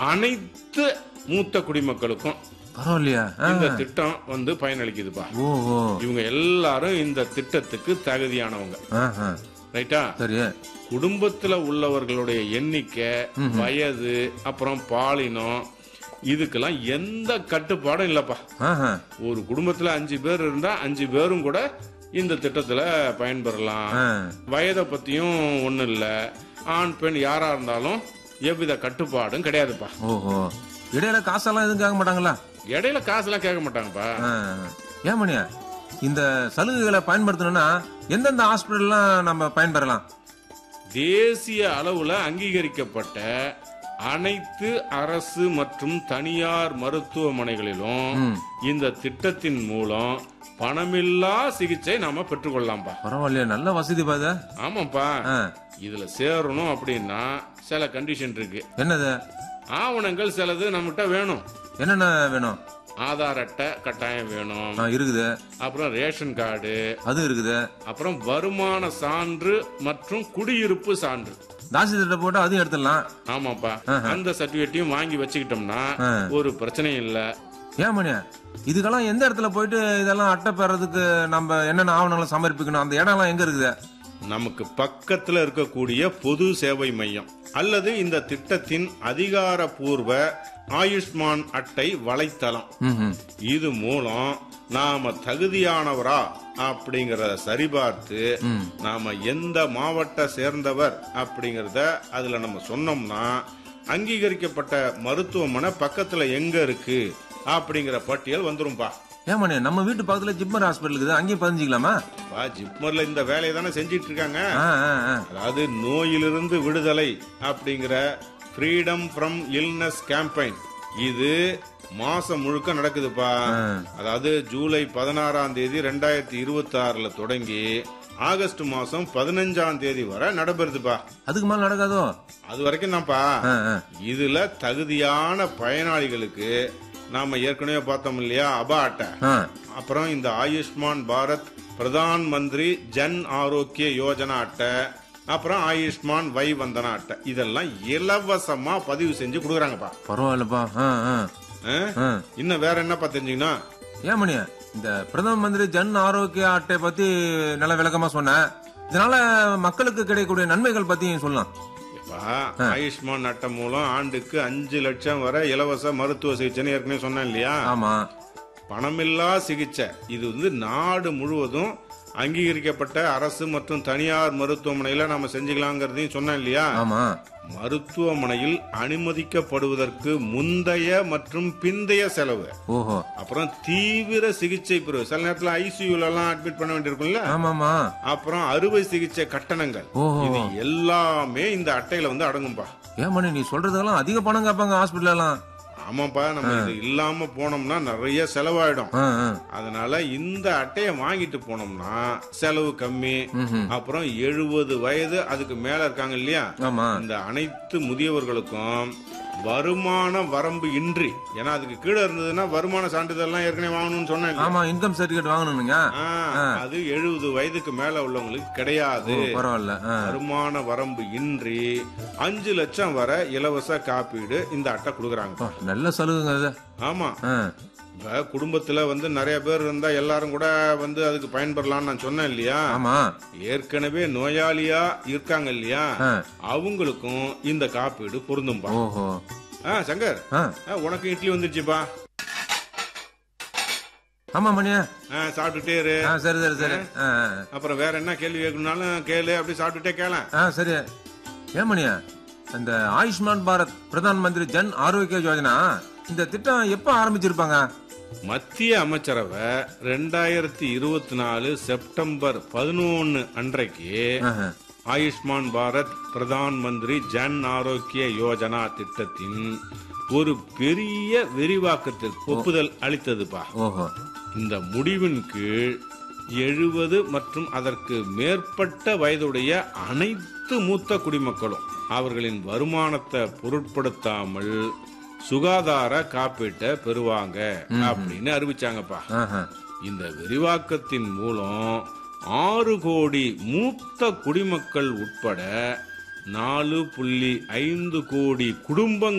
அனைத்து மூத்த குடிமக்களுக்கும் பரவாயில்லையா ஆ. இந்த திட்டம் வந்து பயனளிக்குதுப்பா ஓ ஓ இவங்க எல்லாரும் இந்த திட்டத்துக்கு தகுதியானவங்க ஆ, ஆ. ரைட்டா சரி குடும்பத்துல உள்ளவர்களுடைய எண்ணிக்கை வயது அப்புறம் பாலினம் இதுக்கெல்லாம் எந்த கட்டுப்பாடும் இல்லப்பா ஆஹா. ஒரு குடும்பத்துல அஞ்சு பேர் இருந்தா அஞ்சு பேரும் கூட இந்த திட்டத்துல பயன்பெறலாம் ஆ. வயதை பத்தியும் ஒண்ணும் இல்ல ஆண் பெண் யாரா இருந்தாலும் எவ்வித கட்டுப்பாடும் கிடையாதுப்பா ஓஹோ இடையில காசெல்லாம் எதுவும் கேட்க மாட்டாங்களா இடையில காசுலாம் கேட்க மாட்டாங்கப்பா ஆ. ஏன் மணியா இந்த சலுகைகளை பயன்படுத்தணும்னா எந்தெந்த ஹாஸ்பிட்டல்லாம் நம்ம பயன்பெறலாம் தேசிய அளவுல அங்கீகரிக்கப்பட்ட அனைத்து அரசு மற்றும் தனியார் மருத்துவமனைகளிலும் இந்த திட்டத்தின் மூலம் பணமில்லா சிகிச்சை நாம பெற்றுக்கொள்ளலாம்ப்பா பரவாயில்லையா நல்ல வசதி பாத ஆமாப்பா இதுல சேரணும் அப்படின்னா சில கண்டிஷன் இருக்கு என்னது ஆவணங்கள் சிலது நம்மகிட்ட வேணும் என்னென்ன வேணும் ஆதார் அட்டை கட்டாயம் வேணும் ஆ, இருக்குது அப்புறம் ரேஷன் கார்டு அது இருக்குது அப்புறம் வருமான சான்று மற்றும் குடியிருப்பு சான்று தாசி திட்ட போட்டு அதையும் எடுத்துடலாம் ஆமாப்பா அந்த சர்டிபிகேட்டையும் வாங்கி வச்சுக்கிட்டோம்னா ஆ. ஒரு பிரச்சனையும் இல்ல ஏன் மணியா இதுக்கெல்லாம் எந்த இடத்துல போயிட்டு இதெல்லாம் அட்டை பெறதுக்கு நம்ம என்னென்ன ஆவணங்களை சமர்ப்பிக்கணும் அந்த இடம்லாம் எங்க இருக்குது நமக்கு பக்கத்துல இருக்கக்கூடிய பொது சேவை மையம் அல்லது இந்த திட்டத்தின் அதிகாரப்பூர்வ ஆயுஷ்மான் அட்டை வலைத்தளம் ம்ஹும். இது மூலம் நாம தகுதியானவரா அப்படிங்கறத சரிபார்த்து நாம எந்த மாவட்ட சேர்ந்தவர் அப்படிங்கறத அதுல நம்ம சொன்னோம்னா அங்கீகரிக்கப்பட்ட மருத்துவமனை பக்கத்துல எங்க இருக்கு அப்படிங்கிற பட்டியல் வந்துரும்பா ஏன் மணியா நம்ம வீட்டு பக்கத்துல ஜிப்மர் ஹாஸ்பிட்டல் இருக்குது அங்கேயும் பதிஞ்சிக்கலாமா பா, ஜிப்மர்ல இந்த வேலையை தானே செஞ்சிட்டு இருக்காங்க ஆ, ஆ, ஆ. அதாவது நோயிலிருந்து விடுதலை அப்படிங்கிற ஃப்ரீடம் ஃப்ரம் இல்னஸ் கேம்பெயின் இது மாசம் முழுக்க நடக்குதுப்பா அதாவது ஜூலை பதினாறாம் தேதி ரெண்டாயிரத்தி இருபத்தி ஆறுல தொடங்கி ஆகஸ்ட் மாசம் பதினஞ்சாம் தேதி வரை நடைபெறுதுப்பா அதுக்கு மேல நடக்காதோ அது வரைக்கும் தான்ப்பா ஆ, ஆ. இதுல தகுதியான பயனாளிகளுக்கு நாம ஏற்கனவே பார்த்தோம் இல்லையா அபா அட்டை ஆ. அப்புறம் இந்த ஆயுஷ்மான் பாரத் பிரதான் மந்திரி ஜன் ஆரோக்கிய யோஜனா அட்டை அப்புறம் ஆயுஷ்மான் வை வந்தனா அட்டை இதெல்லாம் இலவசமா பதிவு செஞ்சு கொடுக்குறாங்கப்பா பரவாயில்லப்பா ஆ, ஆ. ஆ? ஆ. இன்னும் வேற என்னப்பா தெரிஞ்சீங்கன்னா ஏன் மணியா இந்த பிரதம மந்திரி ஜன் ஆரோக்கிய அட்டை பத்தி நல்ல விளக்கமா சொன்னேன் இதனால மக்களுக்கு கிடைக்கக்கூடிய நன்மைகள் பத்தியும் சொல்லலாம் இப்ப ஆயுஷ்மான் அட்டை மூலம் ஆண்டுக்கு அஞ்சு லட்சம் வரை இலவச மருத்துவ சிகிச்சைன்னு ஏற்கனவே சொன்னேன் இல்லையா ஆமா பணமில்லா சிகிச்சை இது வந்து நாடு முழுவதும் அங்கீகரிக்கப்பட்ட அரசு மற்றும் தனியார் மருத்துவமனையில நாம செஞ்சுக்கலாங்கிறதையும் சொன்னேன் இல்லையா ஆமா மருத்துவமனையில் அனுமதிக்கப்படுவதற்கு முந்தைய மற்றும் பிந்தைய செலவு ஓஹோ அப்புறம் தீவிர சிகிச்சை பிரிவு சில நேரத்துல ஐசியூல எல்லாம் அட்மிட் பண்ண வேண்டியிருக்கும்ல ஆமாமா அப்புறம் அறுவை சிகிச்சை கட்டணங்கள் ஓஹோ. இது எல்லாமே இந்த அட்டையில வந்து அடங்கும்பா ஏன் மணி நீ சொல்றதெல்லாம் அதிக பணம் கேட்பாங்க ஹாஸ்பிட்டல் எல்லாம் ஆமாப்பா நம்ம இது இல்லாம போனோம்னா நிறைய செலவாயிடும் ஆ, ஆ. அதனால இந்த அட்டையை வாங்கிட்டு போனோம்னா செலவு கம்மி அப்புறம் எழுபது வயது அதுக்கு மேல இருக்காங்க இல்லையா ஆமா இந்த அனைத்து முதியவர்களுக்கும் வருமான வரம்பு இன்றி ஏன்னா அதுக்கு கீழே இருந்ததுன்னா வருமான சான்றிதழ்லாம் ஏற்கனவே வாங்கணும்னு சொன்னேன் இல்லையா? ஆமா இன்கம் சர்டிபிகேட் வாங்கணுங்க ஆ, அது எழுபது வயதுக்கு மேல உள்ளவங்களுக்கு கிடையாது பரவாயில்ல ஆ. வருமான வரம்பு இன்றி அஞ்சு லட்சம் வரை இலவச காப்பீடு இந்த அட்டை கொடுக்குறாங்க அப்பா, நல்ல சலுகைங்க இது ஆமா ஆ. இப்ப குடும்பத்துல வந்து நிறைய பேர் இருந்தா எல்லாரும் கூட வந்து அதுக்கு பயன்பெறலாம்னு நான் சொன்னேன் இல்லையா ஆமா ஏற்கனவே நோயாளியா இருக்காங்க இல்லையா ஆ. அவங்களுக்கும் இந்த காப்பீடு பொருந்தும்பா ஓஹோ ஆ சங்கர் ஆ. ஆ, உனக்கு இட்லி வந்துருச்சுப்பா ஆமா மணியா ஆ, சாப்பிட்டுட்டே இரு ஆ சரி சரி சரி ஆ, ஆ. அப்புறம் வேற என்ன கேள்வி கேட்கணும்னாலும் கேளு அப்படி சாப்பிட்டுட்டே கேள ஆ சரி ஏன் மணியா இந்த ஆயுஷ்மான் பாரத் பிரதான் மந்திரி ஜன் ஆரோக்கிய யோஜனா இந்த திட்டம் எப்ப ஆரம்பிச்சிருப்பாங்க மத்திய அமைச்சரவை ரெண்டாயிரத்தி இருபத்தி நாலு செப்டம்பர் பதினொன்னு அன்றைக்கு ஆஹா. ஆயுஷ்மான் பாரத் பிரதான் மந்திரி ஜன் ஆரோக்கிய யோஜனா திட்டத்தின் ஒரு பெரிய விரிவாக்கத்திற்கு ஒப்புதல் அளித்ததுப்பா ஓஹோ இந்த முடிவின் கீழ் எழுபது மற்றும் அதற்கு மேற்பட்ட வயதுடைய அனைத்து மூத்த குடிமக்களும் அவர்களின் வருமானத்தை பொருட்படுத்தாமல் சுகாதார காப்பீட்டை பெறுவாங்க அப்படின்னு அறிவிச்சாங்கப்பா ஆஹா. இந்த விரிவாக்கத்தின் மூலம் ஆறு கோடி மூத்த குடிமக்கள் உட்பட நாலு புள்ளி ஐந்து கோடி குடும்பங்கள்